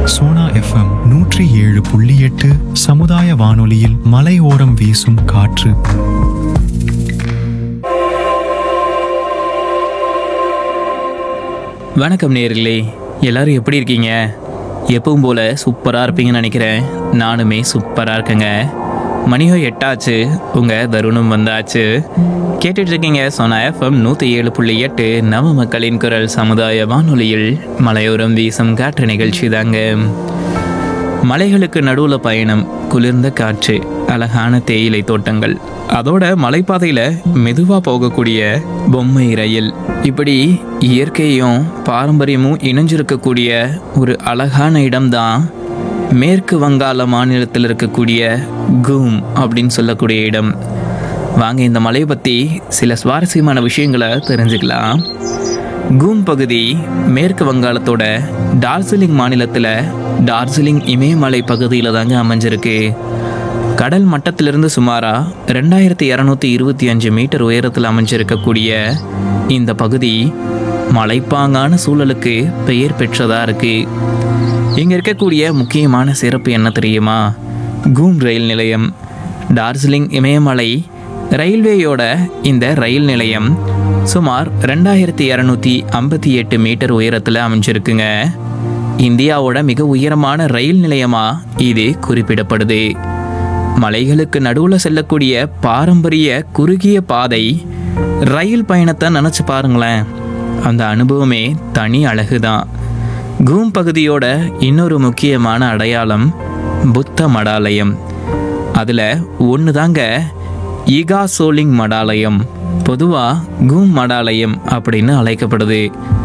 Sona FM நூற்றி ஏழு புள்ளி எட்டு சமுதாய வானொலியில் மலையோரம் வீசும் காற்று வணக்கம் நேர்களே எல்லாரும் எப்படி இருக்கீங்க எப்பவும் போல சூப்பராக இருப்பீங்கன்னு நினைக்கிறேன் நானுமே சூப்பராக இருக்கேங்க மணியோ எட்டாச்சு உங்கள் தருணம் வந்தாச்சு கேட்டுட்டு இருக்கீங்க சோனா எஃப்எம் நூற்றி ஏழு புள்ளி எட்டு நவ மக்களின் குரல் சமுதாய வானொலியில் மலையோரம் வீசும் காற்று நிகழ்ச்சி தாங்க மலைகளுக்கு நடுவில் பயணம் குளிர்ந்த காற்று அழகான தேயிலை தோட்டங்கள் அதோட மலைப்பாதையில் மெதுவாக போகக்கூடிய பொம்மை ரயில் இப்படி இயற்கையும் பாரம்பரியமும் இணைஞ்சிருக்கக்கூடிய ஒரு அழகான இடம்தான் மேற்கு வங்காள மாநிலத்தில் இருக்கக்கூடிய கூம் அப்படின்னு சொல்லக்கூடிய இடம் வாங்க இந்த மலையை பற்றி சில சுவாரஸ்யமான விஷயங்களை தெரிஞ்சுக்கலாம் கூம் பகுதி மேற்கு வங்காளத்தோட டார்ஜிலிங் மாநிலத்தில் டார்ஜிலிங் இமயமலை பகுதியில் தாங்க அமைஞ்சிருக்கு கடல் மட்டத்திலிருந்து சுமாரா ரெண்டாயிரத்தி இரநூத்தி இருபத்தி அஞ்சு மீட்டர் உயரத்தில் அமைஞ்சிருக்கக்கூடிய இந்த பகுதி மலைப்பாங்கான சூழலுக்கு பெயர் பெற்றதா இருக்கு இங்க இருக்கக்கூடிய முக்கியமான சிறப்பு என்ன தெரியுமா கூம் ரயில் நிலையம் டார்ஜிலிங் இமயமலை ரயில்வேயோட இந்த ரயில் நிலையம் சுமார் ரெண்டாயிரத்தி இரநூத்தி ஐம்பத்தி எட்டு மீட்டர் உயரத்தில் அமைஞ்சிருக்குங்க இந்தியாவோட மிக உயரமான ரயில் நிலையமா இது குறிப்பிடப்படுது மலைகளுக்கு நடுவில் செல்லக்கூடிய பாரம்பரிய குறுகிய பாதை ரயில் பயணத்தை நினச்சி பாருங்களேன் அந்த அனுபவமே தனி அழகுதான் கூம் பகுதியோட இன்னொரு முக்கியமான அடையாளம் புத்த மடாலயம் அதில் ஒன்று தாங்க ஈகா சோலிங் மடாலயம் பொதுவாக கூம் மடாலயம் அப்படின்னு அழைக்கப்படுது